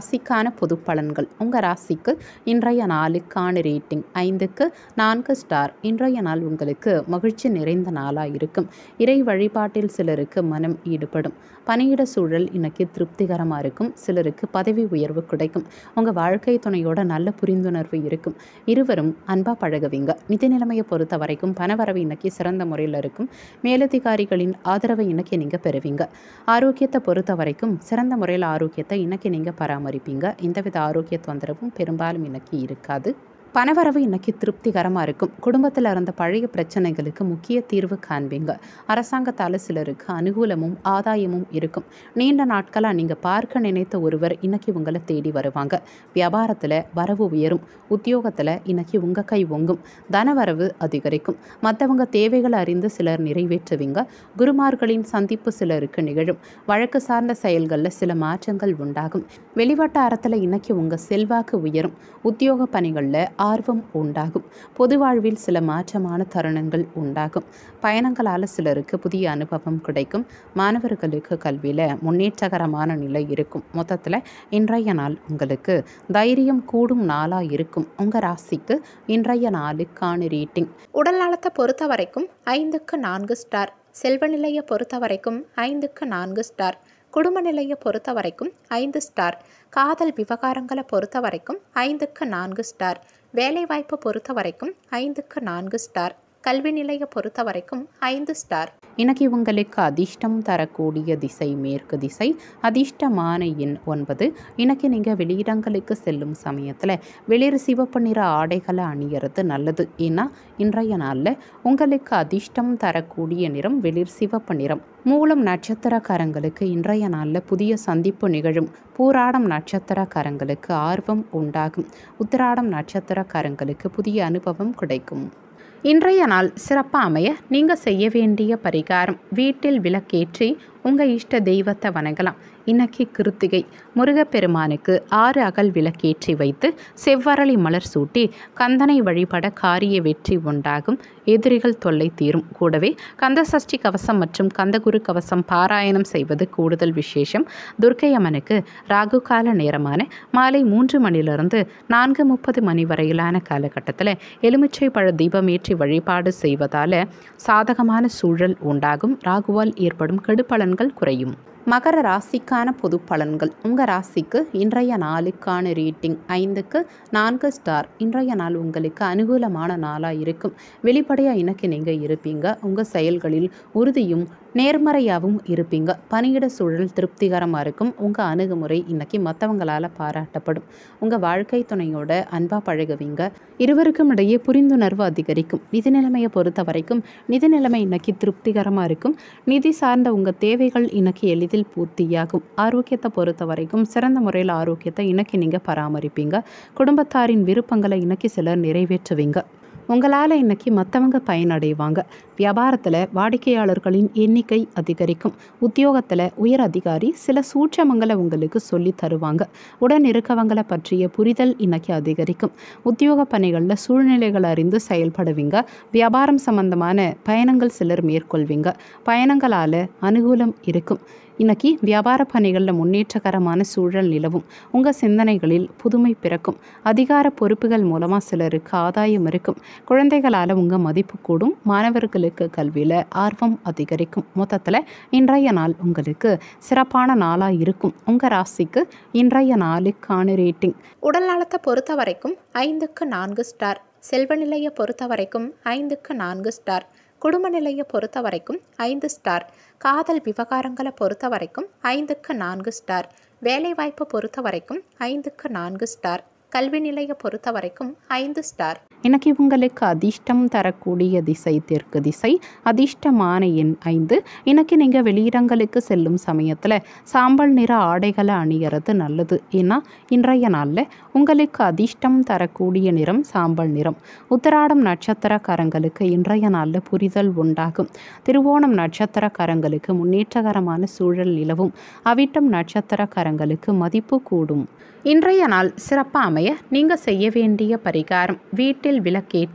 ராசிக்கான பொது பலன்கள் உங்கள் ராசிக்கு இன்றைய நாளுக்கான ரேட்டிங் ஐந்துக்கு நான்கு ஸ்டார் இன்றைய நாள் உங்களுக்கு மகிழ்ச்சி நிறைந்த நாளாக இருக்கும் இறை வழிபாட்டில் சிலருக்கு மனம் ஈடுபடும் பணியிட சூழல் இன்னைக்கு திருப்திகரமாக இருக்கும் சிலருக்கு பதவி உயர்வு கிடைக்கும் உங்கள் வாழ்க்கை துணையோட நல்ல புரிந்துணர்வு இருக்கும் இருவரும் அன்பாக பழகுவீங்க நிதி நிலைமையை பொறுத்த வரைக்கும் பணவரவு இன்னைக்கு சிறந்த முறையில் இருக்கும் மேலதிகாரிகளின் ஆதரவை இன்னைக்கு நீங்கள் பெறுவீங்க ஆரோக்கியத்தை பொறுத்த வரைக்கும் சிறந்த முறையில் ஆரோக்கியத்தை இன்னைக்கு நீங்கள் பராமரிப்பீங்க எந்தவித ஆரோக்கிய தொந்தரவும் பெரும்பாலும் இன்னைக்கு இருக்காது பணவரவு இன்னைக்கு திருப்திகரமாக இருக்கும் குடும்பத்தில் இருந்த பழைய பிரச்சனைகளுக்கு முக்கிய தீர்வு காண்பீங்க அரசாங்கத்தால் சிலருக்கு அனுகூலமும் ஆதாயமும் இருக்கும் நீண்ட நாட்களாக நீங்கள் பார்க்க நினைத்த ஒருவர் இன்னைக்கு உங்களை தேடி வருவாங்க வியாபாரத்தில் வரவு உயரும் உத்தியோகத்தில் இன்னைக்கு உங்கள் கை ஒங்கும் தனவரவு அதிகரிக்கும் மற்றவங்க தேவைகளை அறிந்து சிலர் நிறைவேற்றுவீங்க குருமார்களின் சந்திப்பு சிலருக்கு நிகழும் வழக்கு சார்ந்த செயல்களில் சில மாற்றங்கள் உண்டாகும் வெளிவட்டாரத்தில் இன்னைக்கு உங்கள் செல்வாக்கு உயரும் உத்தியோக பணிகளில் ஆர்வம் உண்டாகும் பொது வாழ்வில் சில மாற்றமான தருணங்கள் உண்டாகும் பயணங்களால் சிலருக்கு புதிய அனுபவம் கிடைக்கும் மாணவர்களுக்கு கல்வியில் முன்னேற்றகரமான நிலை இருக்கும் மொத்தத்தில் இன்றைய நாள் உங்களுக்கு தைரியம் கூடும் நாளாக இருக்கும் உங்கள் ராசிக்கு இன்றைய நாளுக்கான ரேட்டிங் உடல் நலத்தை பொறுத்த வரைக்கும் ஐந்துக்கு நான்கு ஸ்டார் செல்வ நிலையை பொறுத்த வரைக்கும் ஐந்துக்கு நான்கு ஸ்டார் குடும்ப நிலையை பொறுத்த வரைக்கும் ஐந்து ஸ்டார் காதல் விவகாரங்களை பொறுத்த வரைக்கும் ஐந்துக்கு நான்கு ஸ்டார் வேலைவாய்ப்பை பொறுத்த வரைக்கும் ஐந்துக்கு நான்கு ஸ்டார் கல்வி நிலையை பொறுத்த வரைக்கும் ஐந்து ஸ்டார் இன்னைக்கு உங்களுக்கு அதிர்ஷ்டம் தரக்கூடிய திசை மேற்கு திசை அதிர்ஷ்டமான எண் ஒன்பது இன்னைக்கு நீங்கள் வெளியிடங்களுக்கு செல்லும் சமயத்தில் வெளிர் சிவப்பு நிற ஆடைகளை அணியறது நல்லது ஏன்னா இன்றைய நாளில் உங்களுக்கு அதிர்ஷ்டம் தரக்கூடிய நிறம் வெளிர் சிவப்பு நிறம் மூலம் நட்சத்திரக்காரங்களுக்கு இன்றைய நாளில் புதிய சந்திப்பு நிகழும் பூராடம் நட்சத்திரக்காரங்களுக்கு ஆர்வம் உண்டாகும் உத்திராடம் நட்சத்திரக்காரங்களுக்கு புதிய அனுபவம் கிடைக்கும் இன்றைய நாள் சிறப்பாக அமைய நீங்கள் செய்ய வேண்டிய பரிகாரம் வீட்டில் விளக்கேற்றி உங்கள் இஷ்ட தெய்வத்தை வணங்கலாம் இன்னைக்கு கிருத்திகை முருகப்பெருமானுக்கு ஆறு அகல் விளக்கேற்றி வைத்து செவ்வரளி மலர் சூட்டி கந்தனை வழிபட காரிய வெற்றி உண்டாகும் எதிரிகள் தொல்லை தீரும் கூடவே கந்த சஷ்டி கவசம் மற்றும் கந்தகுரு கவசம் பாராயணம் செய்வது கூடுதல் விசேஷம் துர்க்கை அம்மனுக்கு ராகு கால நேரமான மாலை மூன்று மணிலிருந்து நான்கு முப்பது மணி வரையிலான காலகட்டத்தில் எலுமிச்சை பழ தீபமேற்றி வழிபாடு செய்வதால் சாதகமான சூழல் உண்டாகும் ராகுவால் ஏற்படும் கெடுபலன்கள் குறையும் மகர ராசிக்கான பொது பலன்கள் உங்கள் ராசிக்கு இன்றைய நாளுக்கான ரேட்டிங் ஐந்துக்கு நான்கு ஸ்டார் இன்றைய நாள் உங்களுக்கு அனுகூலமான நாளாக இருக்கும் வெளிப்படையாக இன்னைக்கு நீங்கள் இருப்பீங்க உங்கள் செயல்களில் உறுதியும் நேர்மறையாகவும் இருப்பீங்க பணியிட சூழல் திருப்திகரமாக இருக்கும் உங்கள் அணுகுமுறை இன்னைக்கு மற்றவங்களால் பாராட்டப்படும் உங்கள் வாழ்க்கை துணையோட அன்பாக பழகுவீங்க இருவருக்கும் இடையே புரிந்துணர்வு அதிகரிக்கும் நிதி நிலைமையை பொறுத்த வரைக்கும் நிதி நிலைமை இன்னைக்கு திருப்திகரமாக இருக்கும் நிதி சார்ந்த உங்கள் தேவைகள் இன்னைக்கு எளிதில் பூர்த்தியாகும் ஆரோக்கியத்தை பொறுத்த வரைக்கும் சிறந்த முறையில் ஆரோக்கியத்தை இன்னைக்கு நீங்கள் பராமரிப்பீங்க குடும்பத்தாரின் விருப்பங்களை இன்னைக்கு சிலர் நிறைவேற்றுவீங்க உங்களால் இன்னைக்கு மற்றவங்க பயனடைவாங்க வியாபாரத்தில் வாடிக்கையாளர்களின் எண்ணிக்கை அதிகரிக்கும் உத்தியோகத்தில் உயர் அதிகாரி சில சூட்சமங்களை உங்களுக்கு சொல்லி தருவாங்க உடன் இருக்கவங்களை பற்றிய புரிதல் இன்னைக்கு அதிகரிக்கும் உத்தியோக பணிகளில் சூழ்நிலைகள் அறிந்து செயல்படுவீங்க வியாபாரம் சம்பந்தமான பயணங்கள் சிலர் மேற்கொள்வீங்க பயணங்களால் அனுகூலம் இருக்கும் இன்னைக்கு வியாபார பணிகளில் முன்னேற்றகரமான சூழல் நிலவும் உங்கள் சிந்தனைகளில் புதுமை பிறக்கும் அதிகார பொறுப்புகள் மூலமாக சிலருக்கு ஆதாயம் இருக்கும் குழந்தைகளால் உங்கள் மதிப்பு கூடும் மாணவர்களுக்கு கல்வியில் ஆர்வம் அதிகரிக்கும் மொத்தத்தில் இன்றைய நாள் உங்களுக்கு சிறப்பான நாளாக இருக்கும் உங்கள் ராசிக்கு இன்றைய நாளுக்கான ரேட்டிங் உடல் நலத்தை பொறுத்த வரைக்கும் ஐந்துக்கு நான்கு ஸ்டார் செல்வ நிலையை பொறுத்த வரைக்கும் ஐந்துக்கு நான்கு ஸ்டார் குடும்ப நிலையை பொறுத்த வரைக்கும் ஐந்து ஸ்டார் காதல் விவகாரங்களை பொறுத்த வரைக்கும் ஐந்துக்கு நான்கு ஸ்டார் வேலைவாய்ப்பை பொறுத்த வரைக்கும் ஐந்துக்கு நான்கு ஸ்டார் கல்வி நிலையை பொறுத்த வரைக்கும் ஐந்து ஸ்டார் இன்னைக்கு உங்களுக்கு அதிர்ஷ்டம் தரக்கூடிய திசை தெற்கு திசை அதிர்ஷ்டமான எண் ஐந்து இன்னைக்கு நீங்கள் வெளியிடங்களுக்கு செல்லும் சமயத்தில் சாம்பல் நிற ஆடைகளை அணியறது நல்லது ஏன்னா இன்றைய நாளில் உங்களுக்கு அதிர்ஷ்டம் தரக்கூடிய நிறம் சாம்பல் நிறம் உத்தராடம் நட்சத்திரக்காரங்களுக்கு இன்றைய நாளில் புரிதல் உண்டாகும் திருவோணம் நட்சத்திரக்காரங்களுக்கு முன்னேற்றகரமான சூழல் நிலவும் அவிட்டம் நட்சத்திரக்காரங்களுக்கு மதிப்பு கூடும் இன்றைய நாள் சிறப்பாக அமைய நீங்கள் செய்ய வேண்டிய பரிகாரம் வீட்டில் விளக்கேற்றி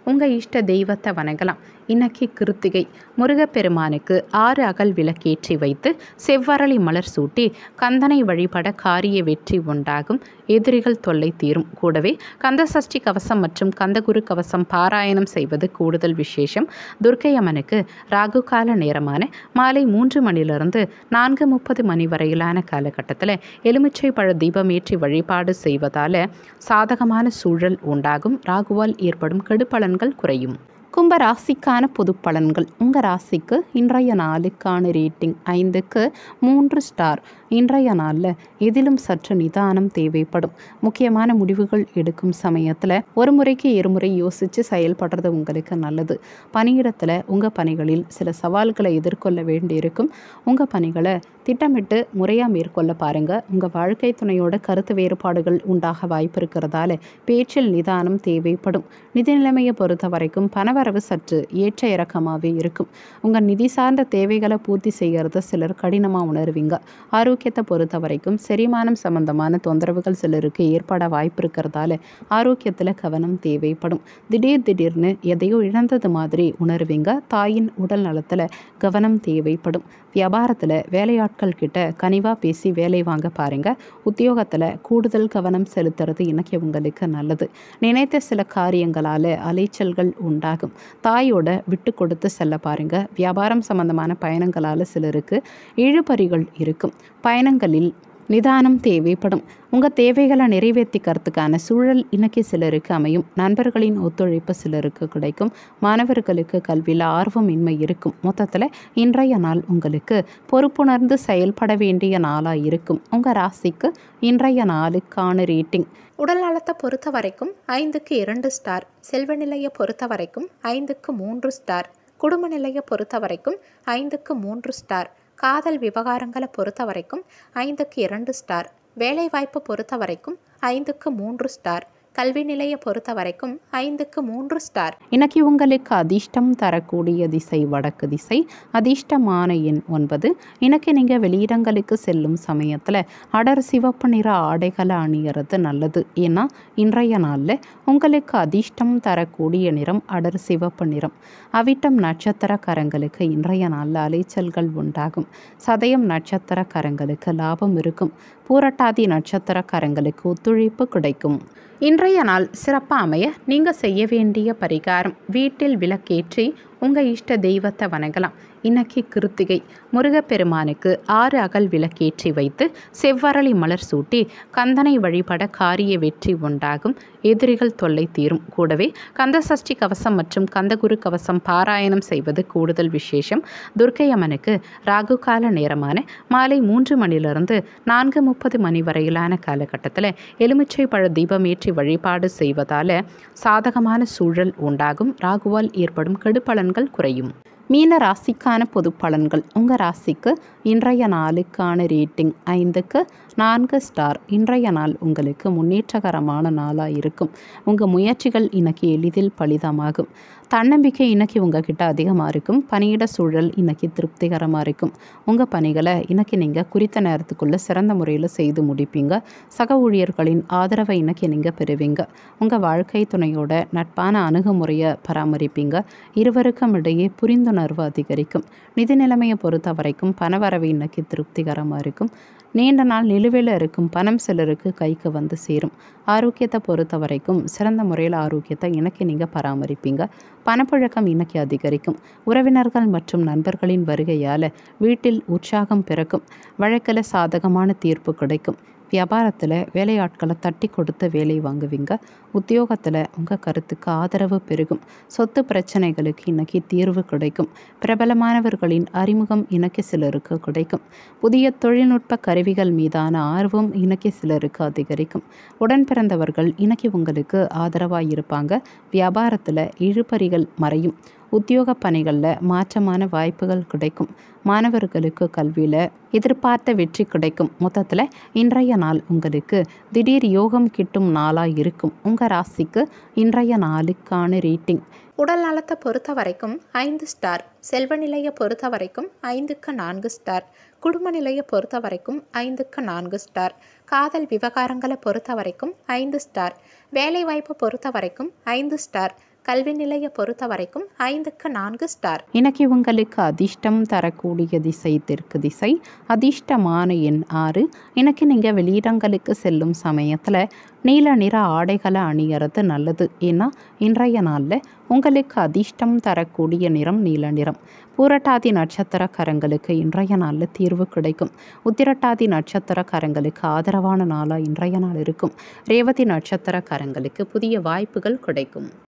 உங்கள் இஷ்ட தெய்வத்தை வணங்கலாம் இன்னைக்கு கிருத்திகை முருகப்பெருமானுக்கு ஆறு அகல் விளக்கேற்றி வைத்து செவ்வரளி மலர் சூட்டி கந்தனை வழிபட காரிய வெற்றி உண்டாகும் எதிரிகள் தொல்லை தீரும் கூடவே கந்தசஷ்டி கவசம் மற்றும் கந்தகுரு கவசம் பாராயணம் செய்வது கூடுதல் விசேஷம் துர்க்கை அம்மனுக்கு ராகு கால நேரமான மாலை மூன்று மணிலிருந்து நான்கு முப்பது மணி வரையிலான காலகட்டத்தில் எலுமிச்சை பழ தீபம் ஏற்றி வழிபாடு செய்வதால் சாதகமான சூழல் உண்டாகும் ராகுவால் ஏற்படும் கெடுபலன்கள் குறையும் கும்ப ராசிக்கான பொது பலன்கள் உங்கள் ராசிக்கு இன்றைய நாளுக்கான ரேட்டிங் ஐந்துக்கு மூன்று ஸ்டார் இன்றைய நாளில் எதிலும் சற்று நிதானம் தேவைப்படும் முக்கியமான முடிவுகள் எடுக்கும் சமயத்தில் ஒரு முறைக்கு இருமுறை யோசித்து செயல்படுறது உங்களுக்கு நல்லது பணியிடத்தில் உங்கள் பணிகளில் சில சவால்களை எதிர்கொள்ள வேண்டியிருக்கும் உங்கள் பணிகளை திட்டமிட்டு முறையாக மேற்கொள்ள பாருங்கள் உங்கள் வாழ்க்கை துணையோட கருத்து வேறுபாடுகள் உண்டாக வாய்ப்பு இருக்கிறதால பேச்சில் நிதானம் தேவைப்படும் நிதி நிலைமையை பொறுத்த வரைக்கும் பணவரவு சற்று ஏற்ற இறக்கமாகவே இருக்கும் உங்கள் நிதி சார்ந்த தேவைகளை பூர்த்தி செய்கிறத சிலர் கடினமாக உணர்வீங்க ஆரோக்கியத்தை பொறுத்த வரைக்கும் செரிமானம் சம்பந்தமான தொந்தரவுகள் சிலருக்கு ஏற்பட வாய்ப்பு இருக்கிறதால ஆரோக்கியத்தில் கவனம் தேவைப்படும் திடீர் திடீர்னு எதையோ இழந்தது மாதிரி உணர்வீங்க தாயின் உடல் நலத்தில் கவனம் தேவைப்படும் வியாபாரத்தில் வேலையாட்கள் கிட்ட கனிவாக பேசி வேலை வாங்க பாருங்க உத்தியோகத்தில் கூடுதல் கவனம் செலுத்துறது இன்னைக்கு உங்களுக்கு நல்லது நினைத்த சில காரியங்களால் அலைச்சல்கள் உண்டாகும் தாயோட விட்டு கொடுத்து செல்ல பாருங்க வியாபாரம் சம்பந்தமான பயணங்களால் சிலருக்கு இழுபறிகள் இருக்கும் பயணங்களில் நிதானம் தேவைப்படும் உங்கள் தேவைகளை நிறைவேற்றிக்கிறதுக்கான சூழல் இன்னைக்கு சிலருக்கு அமையும் நண்பர்களின் ஒத்துழைப்பு சிலருக்கு கிடைக்கும் மாணவர்களுக்கு கல்வியில் ஆர்வமின்மை இருக்கும் மொத்தத்தில் இன்றைய நாள் உங்களுக்கு பொறுப்புணர்ந்து செயல்பட வேண்டிய நாளாக இருக்கும் உங்கள் ராசிக்கு இன்றைய நாளுக்கான ரேட்டிங் உடல் நலத்தை பொறுத்த வரைக்கும் ஐந்துக்கு இரண்டு ஸ்டார் செல்வ நிலையை பொறுத்த வரைக்கும் ஐந்துக்கு மூன்று ஸ்டார் குடும்ப நிலையை பொறுத்த வரைக்கும் ஐந்துக்கு மூன்று ஸ்டார் காதல் விவகாரங்களை பொறுத்த வரைக்கும் ஐந்துக்கு இரண்டு ஸ்டார் வேலைவாய்ப்பு பொறுத்த வரைக்கும் ஐந்துக்கு மூன்று ஸ்டார் கல்வி நிலையை பொறுத்த வரைக்கும் ஐந்துக்கு மூன்று ஸ்டார் இன்னைக்கு உங்களுக்கு அதிர்ஷ்டம் தரக்கூடிய திசை வடக்கு திசை அதிர்ஷ்டமான எண் ஒன்பது இன்னைக்கு நீங்கள் வெளியிடங்களுக்கு செல்லும் சமயத்தில் அடர் சிவப்பு நிற ஆடைகளை அணியறது நல்லது ஏன்னா இன்றைய நாளில் உங்களுக்கு அதிர்ஷ்டம் தரக்கூடிய நிறம் அடர் சிவப்பு நிறம் அவிட்டம் நட்சத்திரக்காரங்களுக்கு இன்றைய நாளில் அலைச்சல்கள் உண்டாகும் சதயம் நட்சத்திரக்காரங்களுக்கு லாபம் இருக்கும் பூரட்டாதி நட்சத்திரக்காரங்களுக்கு ஒத்துழைப்பு கிடைக்கும் இன்றைய நாள் சிறப்பாக அமைய நீங்கள் செய்ய வேண்டிய பரிகாரம் வீட்டில் விளக்கேற்றி உங்கள் இஷ்ட தெய்வத்தை வணங்கலாம் இன்னைக்கு கிருத்திகை முருகப்பெருமானுக்கு ஆறு அகல் விளக்கேற்றி வைத்து செவ்வரளி மலர் சூட்டி கந்தனை வழிபட காரிய வெற்றி உண்டாகும் எதிரிகள் தொல்லை தீரும் கூடவே கந்தசஷ்டி கவசம் மற்றும் கந்தகுரு கவசம் பாராயணம் செய்வது கூடுதல் விசேஷம் துர்க்கை அம்மனுக்கு ராகு கால நேரமான மாலை மூன்று மணிலிருந்து நான்கு முப்பது மணி வரையிலான காலகட்டத்தில் எலுமிச்சை பழ தீபம் ஏற்றி வழிபாடு செய்வதால் சாதகமான சூழல் உண்டாகும் ராகுவால் ஏற்படும் கெடுபலன்கள் குறையும் மீன ராசிக்கான பொது பலன்கள் உங்கள் ராசிக்கு இன்றைய நாளுக்கான ரேட்டிங் ஐந்துக்கு நான்கு ஸ்டார் இன்றைய நாள் உங்களுக்கு முன்னேற்றகரமான நாளாக இருக்கும் உங்கள் முயற்சிகள் இன்னைக்கு எளிதில் பலிதமாகும் தன்னம்பிக்கை இன்னைக்கு உங்ககிட்ட அதிகமாக இருக்கும் பணியிட சூழல் இன்னைக்கு திருப்திகரமாக இருக்கும் உங்கள் பணிகளை இன்னைக்கு நீங்கள் குறித்த நேரத்துக்குள்ளே சிறந்த முறையில் செய்து முடிப்பீங்க சக ஊழியர்களின் ஆதரவை இன்னைக்கு நீங்கள் பெறுவீங்க உங்கள் வாழ்க்கை துணையோட நட்பான அணுகுமுறையை பராமரிப்பீங்க இருவருக்கும் இடையே புரிந்துணர்வு அதிகரிக்கும் நிதி நிலைமையை பொறுத்த வரைக்கும் பணவரவு இன்னைக்கு திருப்திகரமாக இருக்கும் நீண்ட நாள் நிலுவையில் இருக்கும் பணம் சிலருக்கு கைக்கு வந்து சேரும் ஆரோக்கியத்தை பொறுத்த வரைக்கும் சிறந்த முறையில் ஆரோக்கியத்தை இன்னைக்கு நீங்கள் பராமரிப்பீங்க பணப்புழக்கம் இன்னைக்கு அதிகரிக்கும் உறவினர்கள் மற்றும் நண்பர்களின் வருகையால் வீட்டில் உற்சாகம் பிறக்கும் வழக்கில் சாதகமான தீர்ப்பு கிடைக்கும் வியாபாரத்தில் வேலையாட்களை தட்டி கொடுத்து வேலை வாங்குவீங்க உத்தியோகத்தில் உங்கள் கருத்துக்கு ஆதரவு பெருகும் சொத்து பிரச்சனைகளுக்கு இன்னைக்கு தீர்வு கிடைக்கும் பிரபலமானவர்களின் அறிமுகம் இன்னைக்கு சிலருக்கு கிடைக்கும் புதிய தொழில்நுட்ப கருவிகள் மீதான ஆர்வம் இன்னைக்கு சிலருக்கு அதிகரிக்கும் உடன் பிறந்தவர்கள் இன்னைக்கு உங்களுக்கு ஆதரவாக இருப்பாங்க வியாபாரத்தில் இழுபறிகள் மறையும் உத்தியோக பணிகளில் மாற்றமான வாய்ப்புகள் கிடைக்கும் மாணவர்களுக்கு கல்வியில் எதிர்பார்த்த வெற்றி கிடைக்கும் மொத்தத்தில் இன்றைய நாள் உங்களுக்கு திடீர் யோகம் கிட்டும் நாளாக இருக்கும் உங்கள் ராசிக்கு இன்றைய நாளுக்கான ரேட்டிங் உடல் நலத்தை பொறுத்த வரைக்கும் ஐந்து ஸ்டார் செல்வ நிலையை பொறுத்த வரைக்கும் ஐந்துக்கு நான்கு ஸ்டார் குடும்ப நிலையை பொறுத்த வரைக்கும் ஐந்துக்கு நான்கு ஸ்டார் காதல் விவகாரங்களை பொறுத்த வரைக்கும் ஐந்து ஸ்டார் வேலைவாய்ப்பு பொறுத்த வரைக்கும் ஐந்து ஸ்டார் கல்வி நிலையை பொறுத்த வரைக்கும் ஐந்துக்கு நான்கு ஸ்டார் இன்னைக்கு உங்களுக்கு அதிர்ஷ்டம் தரக்கூடிய திசை தெற்கு திசை அதிர்ஷ்டமான எண் ஆறு இன்னைக்கு நீங்கள் வெளியிடங்களுக்கு செல்லும் சமயத்தில் நீல நிற ஆடைகளை அணியறது நல்லது ஏன்னா இன்றைய நாளில் உங்களுக்கு அதிர்ஷ்டம் தரக்கூடிய நிறம் நீல நிறம் பூரட்டாதி நட்சத்திரக்காரங்களுக்கு இன்றைய நாளில் தீர்வு கிடைக்கும் உத்திரட்டாதி நட்சத்திரக்காரங்களுக்கு ஆதரவான நாளாக இன்றைய நாள் இருக்கும் ரேவதி நட்சத்திரக்காரங்களுக்கு புதிய வாய்ப்புகள் கிடைக்கும்